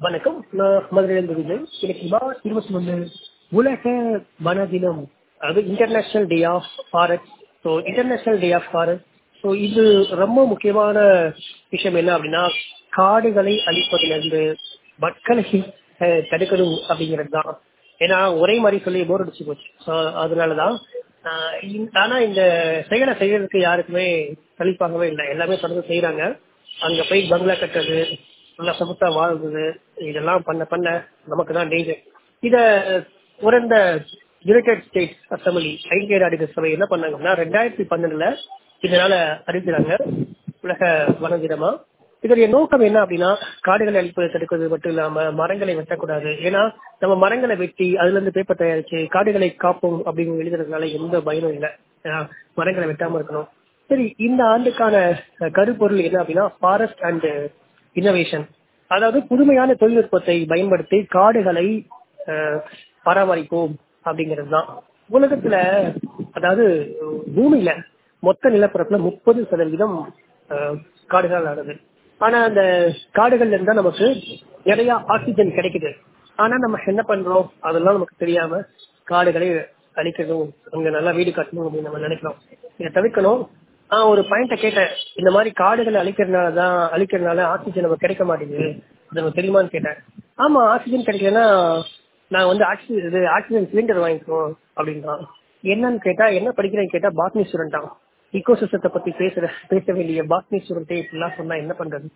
வணக்கம் நான் மதுரையிலிருந்து விஜய் இன்னைக்கு மார்ச் இருபத்தி ஒன்று உலக வன தினம் அது international day of forest so international day of forest so இது ரொம்ப முக்கியமான விஷயம் என்ன அப்படின்னா காடுகளை அழிப்பதிலிருந்து மக்களை அஹ், தடுக்கணும் அப்படிங்கிறது தான் ஏன்னா ஒரே மாதிரி சொல்லி போர் அடிச்சு போச்சு ஸோ அதனால தான் ஆஹ் இந்த- ஆனா இந்த செயலை செய்யறதுக்கு யாருக்குமே சலிப்பாகவே இல்லை எல்லாமே தொடர்ந்து செய்யறாங்க அங்க போய் பங்களா கட்டுறது நல்லா சொகுத்தா வாழ்றது இதெல்லாம் பண்ண பண்ண நமக்கு தான் டேஞ்சர் இத ஒரு இந்த யுனைடெட் ஸ்டேட்ஸ் அசம்பிளி ஐக்கிய நாடுகள் சபை என்ன பண்ணாங்கன்னா ரெண்டாயிரத்தி பன்னெண்டுல இதனால அறிவிக்கிறாங்க உலக வன தினமா இதனுடைய நோக்கம் என்ன அப்படின்னா காடுகளை அழிப்பதை தடுக்கிறது மட்டும் இல்லாம மரங்களை வெட்டக்கூடாது ஏன்னா நம்ம மரங்களை வெட்டி அதுல இருந்து பேப்பர் தயாரிச்சு காடுகளை காப்போம் அப்படின்னு எழுதுறதுனால எந்த பயனும் இல்லை ஏன்னா மரங்களை வெட்டாம இருக்கணும் சரி இந்த ஆண்டுக்கான அஹ், கருப்பொருள் என்ன அப்படின்னா ஃபாரஸ்ட் அண்ட் இன்னோவேஷன் அதாவது புதுமையான தொழில்நுட்பத்தை பயன்படுத்தி காடுகளை அஹ், பராமரிப்போம் அப்படிங்கிறது தான் உலகத்துல அதாவது அஹ், பூமியில மொத்த நிலப்பரப்புல முப்பது சதவீதம் அஹ், காடுகள் ஆனது ஆனா அந்த காடுகள்ல இருந்தா நமக்கு நிறைய ஆக்சிஜன் கிடைக்குது ஆனா நம்ம என்ன பண்றோம் அதெல்லாம் நமக்கு தெரியாம காடுகளை அழிக்கணும் அங்க நல்லா வீடு கட்டணும் அப்படின்னு நம்ம நினைக்கிறோம் இதை தவிர்க்கணும் ஆஹ் ஒரு பாயிண்ட கேட்டேன் இந்த மாதிரி காடுகளை அழிக்கிறதுனால தான் அழிக்கிறதுனால ஆக்சிஜன் நமக்கு கிடைக்க மாட்டேங்குது அது நமக்கு தெரியுமான்னு கேட்டேன் ஆமா ஆக்சிஜன் கிடைக்கலன்னா நான் வந்து ஆக்சிஜன் இது ஆக்சிஜன் சிலிண்டர் வாங்கிக்கணும் அப்படின்றான் என்னன்னு கேட்டா என்ன படிக்கிறேன்னு கேட்டா பாட்னி ஸ்டூடெண்டா இக்கோசிஸ்டத்தை பத்தி பேசுற பேச வேண்டிய பாட்னி ஸ்டூடெண்டே இப்படிலாம் சொன்னா என்ன பண்றது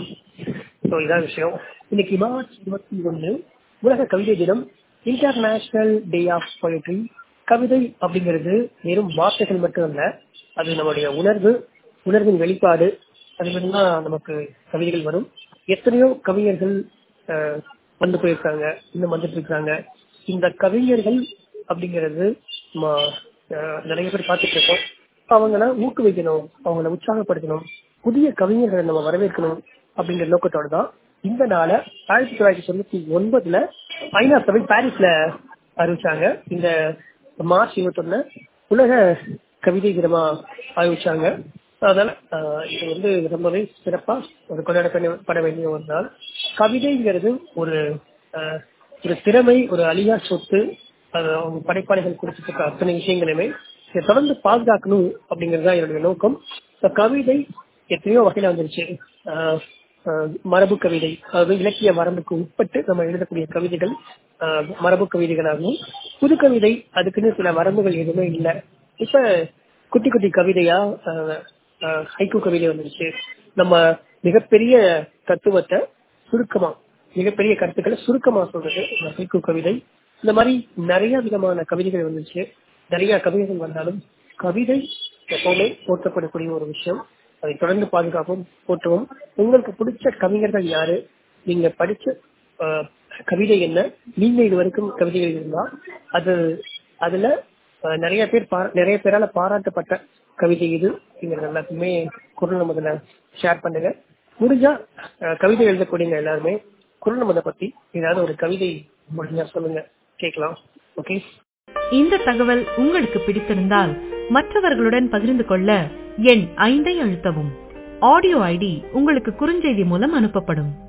ஸோ இதான் விஷயம் இன்னைக்கு மார்ச் இருபத்தி ஒண்ணு உலக கவிதை தினம் இன்டர்நேஷனல் டே ஆஃப் poetry கவிதை அப்படிங்கிறது வெறும் வார்த்தைகள் மட்டும் அல்ல அது நம்முடைய உணர்வு உணர்வின் வெளிப்பாடு அது தான் நமக்கு கவிதைகள் வரும் எத்தனையோ கவிஞர்கள் அஹ், வந்து போயிருக்காங்க இன்னும் வந்துட்டு இருக்காங்க இந்த கவிஞர்கள் அப்படிங்கிறது நம்ம அஹ், நிறைய பேர் பார்த்துட்டு இருக்கோம் அவங்கள ஊக்குவிக்கணும் அவங்கள உற்சாகப்படுத்தணும் புதிய கவிஞர்களை நம்ம வரவேற்கணும் அப்படிங்கிற நோக்கத்தோட தான் இந்த நாளை ஆயிரத்தி தொள்ளாயிரத்தி தொண்ணூத்தி ஒன்பதுல ஐநா சபை பாரிஸ்ல அறிவிச்சாங்க இந்த மார்ச் இருபத்தொன்னு உலக கவிதை தினமா அறிவிச்சாங்க அதனால ஆஹ், இது வந்து ரொம்பவே சிறப்பா ஒரு கொண்டாடப்பட வேண்டிய ஒரு நாள் கவிதைங்கிறது ஒரு ஆஹ், ஒரு திறமை ஒரு அழியா சொத்து அது அவங்க படைப்பாளிகள் கொடுத்துட்டு இருக்க அத்தனை விஷயங்களுமே இதை தொடர்ந்து பாதுகாக்கணும் அப்படிங்கிறது தான் என்னுடைய நோக்கம் இந்த கவிதை எத்தனையோ வகையில வந்துருச்சு ஆஹ் ஆஹ் மரபு கவிதை அதாவது இலக்கிய வரம்புக்கு உட்பட்டு நம்ம எழுதக்கூடிய கவிதைகள் ஆஹ் மரபு கவிதைகளாகவும் புது கவிதை அதுக்குன்னு சில வரம்புகள் எதுவுமே இல்லை இப்ப குட்டி குட்டி கவிதையா ஆஹ் ஆஹ் ஹைக்கூ கவிதை வந்துருச்சு நம்ம மிகப்பெரிய தத்துவத்தை சுருக்கமா மிகப்பெரிய கருத்துக்களை சுருக்கமா சொல்றது இந்த ஹைக்கூ கவிதை இந்த மாதிரி நிறைய விதமான கவிதைகள் வந்துச்சு நிறைய கவிதைகள் வந்தாலும் கவிதை எப்பவுமே போற்றப்படக்கூடிய ஒரு விஷயம் அதை தொடர்ந்து பாதுகாப்போம் போற்றுவோம் உங்களுக்கு பிடிச்ச கவிஞர்கள் யாரு நீங்க படிச்ச ஆஹ், கவிதை என்ன நீங்க இது வரைக்கும் கவிதைகள் இருந்தா அது அதுல ஆஹ், நிறைய பேர் பா- நிறைய பேரால பாராட்டப்பட்ட கவிதை இது அப்படிங்கிறது எல்லாத்தையுமே குரல் நமதுல ஷேர் பண்ணுங்க முடிஞ்சா ஆஹ், கவிதை எழுதக்கூடியவங்க எல்லாருமே குரல் நமதை பத்தி ஏதாவது ஒரு கவிதை முடிஞ்சா சொல்லுங்க கேட்கலாம் ஓகே இந்த தகவல் உங்களுக்கு பிடித்திருந்தால் மற்றவர்களுடன் பகிர்ந்து கொள்ள எண் ஐந்தை அழுத்தவும் ஆடியோ ஐடி உங்களுக்கு குறுஞ்செய்தி மூலம் அனுப்பப்படும்